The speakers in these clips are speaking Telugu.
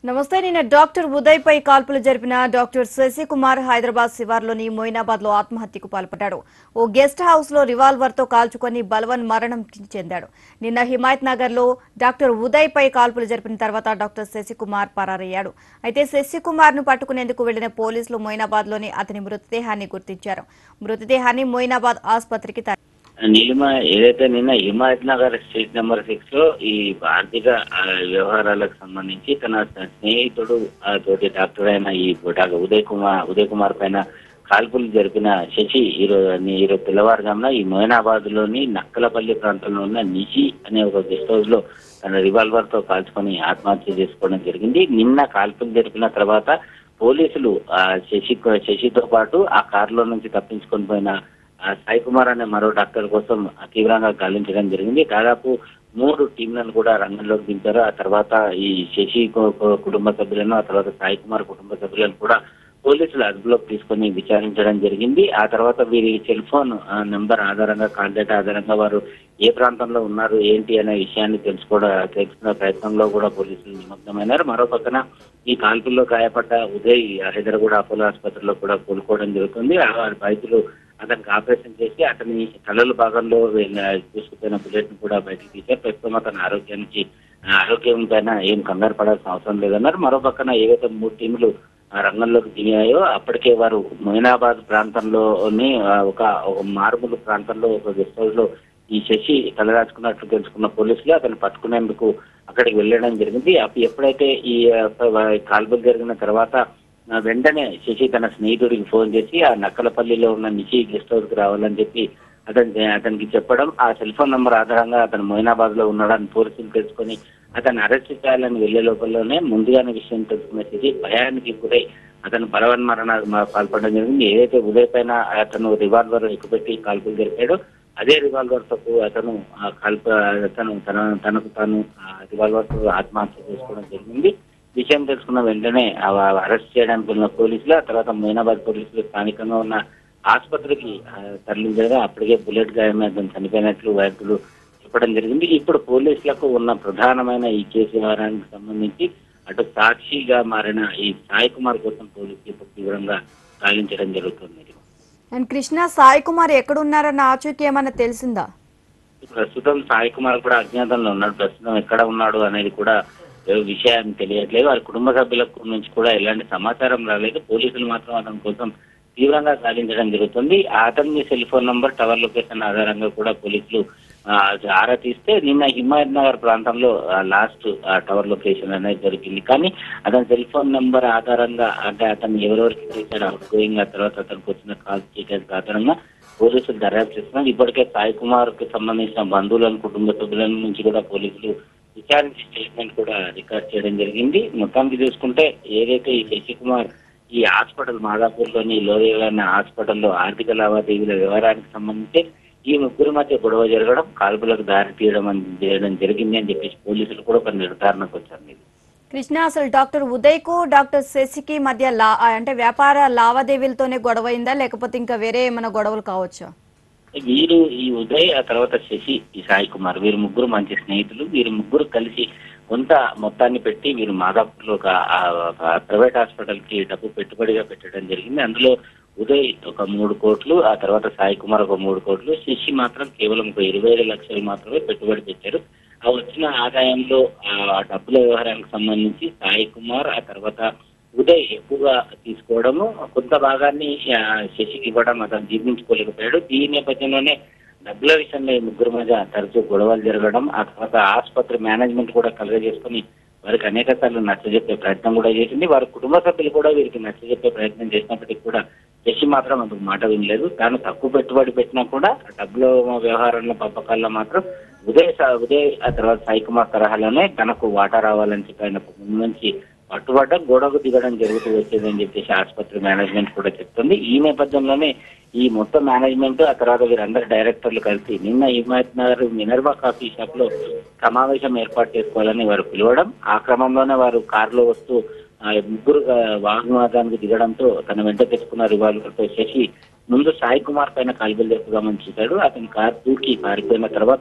నమస్తే నిన్న డాక్టర్ ఉదయ్ పై కాల్పులు జరిపిన డాక్టర్ శశికుమార్ హైదరాబాద్ శివార్లోని మొయినాబాద్ లో ఆత్మహత్యకు పాల్పడ్డాడు ఓ గెస్ట్ హౌస్ లో రివాల్వర్ తో కాల్చుకొని బలవన్ మరణం చెందాడు నిన్న హిమాయత్ నగర్ లో డాక్టర్ ఉదయ్ పై కాల్పులు జరిపిన తర్వాత డాక్టర్ శశికుమార్ పరారయ్యాడు అయితే శశికుమార్ ను పట్టుకునేందుకు వెళ్లిన పోలీసులు మొయినాబాద్ లోని అతని మృతదేహాన్ని గుర్తించారు మృతదేహాన్ని మొయినాబాద్ ఆసుపత్రికి తరలి నీలిమ ఏదైతే నిన్న Himayat Nagar street number six లో ఈ ఆర్థిక ఆ, వ్యవహారాలకు సంబంధించి తన స్నేహితుడు ఆ, తోటి డాక్టర్ అయిన ఈ డాక్టర్ ఉదయ్ కుమార్ ఉదయ్ కుమార్ పైన కాల్పులు జరిపిన శశి ఈరోజు ఈరోజు తెల్లవారుజామున ఈ మొయినాబాద్ లోని నక్కలపల్లి ప్రాంతంలో ఉన్న నిషి అనే ఒక గెస్ట్ హౌస్ లో తన రివాల్వర్ తో కాల్చుకొని ఆత్మహత్య చేసుకోవడం జరిగింది నిన్న కాల్పులు జరిపిన తర్వాత పోలీసులు ఆ శశి శశితో పాటు ఆ కారులో నుంచి తప్పించుకొని పోయిన ఆ సాయి కుమార్ అనే మరో డాక్టర్ కోసం తీవ్రంగా గాలించడం జరిగింది దాదాపు మూడు టీంలను కూడా రంగంలోకి దింపారు ఆ తర్వాత ఈ శశి కు- కు- కుటుంబ సభ్యులను ఆ తర్వాత సాయి కుమార్ కుటుంబ సభ్యులను కూడా పోలీసులు అదుపులోకి తీసుకొని విచారించడం జరిగింది ఆ తర్వాత వీరి సెల్ ఫోన్ ఆ, నెంబర్ ఆధారంగా కాంటాక్ట్ ఆధారంగా వారు ఏ ప్రాంతంలో ఉన్నారు ఏంటి అనే విషయాన్ని తెలుసుకోవడం తెలుసుకునే ప్రయత్నంలో కూడా పోలీసులు నిమగ్నమైనారు మరో పక్కన ఈ కాల్పుల్లో గాయపడ్డ ఉదయ్ హైదరాబాద్ అపోలో ఆసుపత్రిలో కూడా కోలుకోవడం జరుగుతుంది ఆ వారి వైద్యులు అతనికి ఆపరేషన్ చేసి అతని తలల భాగంలో వీళ్ళ- తీసుకుపోయిన బుల్లెట్ ను కూడా బయటికి తీశారు ప్రస్తుతం అతని ఆరోగ్యానికి ఆ, ఆరోగ్యం పైన ఏం కంగారు పడాల్సిన అవసరం లేదన్నారు మరో పక్కన ఏవైతే మూడు టీములు ఆ రంగంలోకి దిగాయో అప్పటికే వారు మొయినాబాద్ ప్రాంతంలోని ఆ, ఒక ఒక మారుమూల ప్రాంతంలో ఒక గెస్ట్ హౌస్ లో ఈ శశి తలదాచుకున్నట్లు తెలుసుకున్న పోలీసులు అతను పట్టుకునేందుకు అక్కడికి వెళ్ళడం జరిగింది అప్పుడు ఎప్పుడైతే ఈ ఆ, కాల్పులు జరిగిన తర్వాత ఆ, వెంటనే శశి తన స్నేహితుడికి ఫోన్ చేసి ఆ నక్కలపల్లిలో ఉన్న నిషి గెస్ట్ హౌస్ కి రావాలని చెప్పి అతని అతనికి చెప్పడం ఆ సెల్ ఫోన్ నంబర్ ఆధారంగా అతను మొయినాబాద్ లో ఉన్నాడని పోలీసులు తెలుసుకొని అతను అరెస్ట్ చేయాలని వెళ్లే లోపలనే ముందుగానే విషయం తెలుసుకున్న శశి భయానికి గురై అతను బలవన్మరణకు పాల్పడడం జరిగింది ఏదైతే ఉదయ్ పైన అతను రివాల్వర్ ఎక్కుపెట్టి కాల్పులు జరిపాడో అదే రివాల్వర్ తో అతను ఆ కాల్ప అతను తన తనకు తాను ఆ రివాల్వర్ తో ఆత్మహత్య చేసుకోవడం జరిగింది విషయం తెలుసుకున్న వెంటనే ఆ అరెస్ట్ చేయడానికి ఉన్న పోలీసులు ఆ తర్వాత మొయినాబాద్ పోలీసులు స్థానికంగా ఉన్న ఆసుపత్రికి ఆ, తరలించగా అప్పటికే బుల్లెట్ గాయమై అతను చనిపోయినట్లు వైద్యులు చెప్పడం జరిగింది ఇప్పుడు పోలీసులకు ఉన్న ప్రధానమైన ఈ కేసు వ్యవహారానికి సంబంధించి అటు సాక్షిగా మారిన ఈ సాయి కుమార్ కోసం పోలీసులు ఇప్పుడు తీవ్రంగా గాలించడం జరుగుతుంది అండ్ కృష్ణ సాయి కుమార్ ఎక్కడున్నారన్న ఆచూకీ ఏమన్నా తెలిసిందా ప్రస్తుతం సాయి కుమార్ కూడా అజ్ఞాతంలో ఉన్నాడు ప్రస్తుతం ఎక్కడ ఉన్నాడు అనేది కూడా ఏ విషయాన్ని తెలియట్లేదు వారి కుటుంబ సభ్యులకు నుంచి కూడా ఎలాంటి సమాచారం రాలేదు పోలీసులు మాత్రం అతని కోసం తీవ్రంగా సాధించడం జరుగుతుంది అతని cell phone number tower location ఆధారంగా కూడా పోలీసులు ఆ, ఆరా తీస్తే నిన్న హిమాయత్ నగర్ ప్రాంతంలో లాస్ట్ టవర్ లొకేషన్ అనేది దొరికింది కానీ అతని సెల్ ఫోన్ నెంబర్ ఆధారంగా అంటే అతను ఎవరెవరికి చేశాడు అవుట్ గోయింగ్ ఆ తర్వాత అతనికి వచ్చిన కాల్ డీటెయిల్స్ ఆధారంగా పోలీసులు దర్యాప్తు చేస్తున్నారు ఇప్పటికే సాయి కుమార్ కి సంబంధించిన బంధువులను కుటుంబ సభ్యుల నుంచి కూడా పోలీసులు విచారించి స్టేట్మెంట్ కూడా రికార్డ్ చేయడం జరిగింది మొత్తానికి చూసుకుంటే ఏదైతే ఈ శశికుమార్ ఈ హాస్పిటల్ మాదాపూర్ లోని లోయల్ అనే హాస్పిటల్లో ఆర్థిక లావాదేవీల వ్యవహారానికి సంబంధించి ఈ ముగ్గురు మధ్య గొడవ జరగడం కాల్పులకు దారి తీయడం అని చేయడం జరిగింది అని చెప్పేసి పోలీసులు కూడా ఒక నిర్ధారణకు వచ్చారు కృష్ణ అసలు డాక్టర్ ఉదయ్ కు డాక్టర్ శశికి మధ్య లా అంటే వ్యాపార లావాదేవీలతోనే గొడవ అయిందా లేకపోతే ఇంకా వేరే ఏమైనా గొడవలు కావచ్చా వీరు ఈ ఉదయ్ ఆ తర్వాత శశి ఈ సాయి కుమార్ వీరు ముగ్గురు మంచి స్నేహితులు వీరు ముగ్గురు కలిసి కొంత మొత్తాన్ని పెట్టి వీరు మాదాపూర్లో ఒక ఆ, ఒక ప్రైవేట్ హాస్పిటల్ కి డబ్బు పెట్టుబడిగా పెట్టడం జరిగింది అందులో ఉదయ్ ఒక మూడు కోట్లు ఆ తర్వాత సాయి కుమార్ ఒక మూడు కోట్లు శశి మాత్రం కేవలం ఒక ఇరవై ఐదు లక్షలు మాత్రమే పెట్టుబడి పెట్టారు ఆ వచ్చిన ఆదాయంలో ఆ డబ్బుల వ్యవహారానికి సంబంధించి సాయి కుమార్ ఆ తర్వాత ఉదయ్ ఎక్కువగా తీసుకోవడము కొంత భాగాన్ని ఆ, శశికి ఇవ్వడం అతను జీర్ణించుకోలేకపోయాడు ఈ నేపథ్యంలోనే డబ్బుల విషయంలో ఈ ముగ్గురు మధ్య తరచూ గొడవలు జరగడం ఆ తర్వాత ఆసుపత్రి మేనేజ్మెంట్ కూడా కలగజేసుకుని వారికి అనేక సార్లు నచ్చజెప్పే ప్రయత్నం కూడా చేసింది వారి కుటుంబ సభ్యులు కూడా వీరికి నచ్చజెప్పే ప్రయత్నం చేసినప్పటికీ కూడా శశి మాత్రం అందుకు మాట వినలేదు తాను తక్కువ పెట్టుబడి పెట్టినా కూడా డబ్బుల వ్యవహారంలో పంపకాల్లో మాత్రం ఉదయ్ సా- ఉదయ్ ఆ తర్వాత సాయి కుమార్ తరహాలోనే తనకు వాటా రావాలని చెప్పి ఆయన ముందు నుంచి పట్టుబడ్డ గొడవకు దిగడం జరుగుతూ వచ్చేదని చెప్పేసి ఆసుపత్రి మేనేజ్మెంట్ కూడా చెప్తుంది ఈ నేపథ్యంలోనే ఈ మొత్తం మేనేజ్మెంట్ ఆ తర్వాత వీరందరు డైరెక్టర్లు కలిసి నిన్న Himayat Nagar Minerva coffee shop లో సమావేశం ఏర్పాటు చేసుకోవాలని వారు పిలవడం ఆ క్రమంలోనే వారు కారులో వస్తూ ఆ ముగ్గురు ఆ, వాగ్వాదానికి దిగడంతో తన వెంట తెచ్చుకున్న రివాల్వర్ తో శశి ముందు సాయి కుమార్ పైన కాల్బులు జరుపుదామని చూశాడు అతని కారు దూకి పారిపోయిన తర్వాత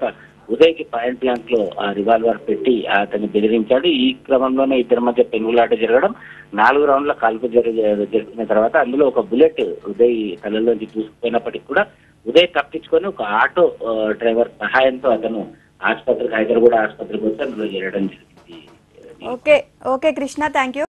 ఉదయ్కి పాయింట్ బ్లాంక్ లో ఆ రివాల్వర్ పెట్టి అతన్ని బెదిరించాడు ఈ క్రమంలోనే ఇద్దరి మధ్య పెనుగులాట జరగడం నాలుగు రౌండ్ల కాల్పు జరిగి జరిగిన తర్వాత అందులో ఒక బుల్లెట్ ఉదయ్ తలలోంచి దూసుకుపోయినప్పటికీ కూడా ఉదయ్ తప్పించుకొని ఒక ఆటో ఆ, డ్రైవర్ సహాయంతో అతను ఆసుపత్రికి హైదరాబాద్ ఆసుపత్రికి వచ్చి అందులో చేరడం జరిగింది okay okay Krishna thank you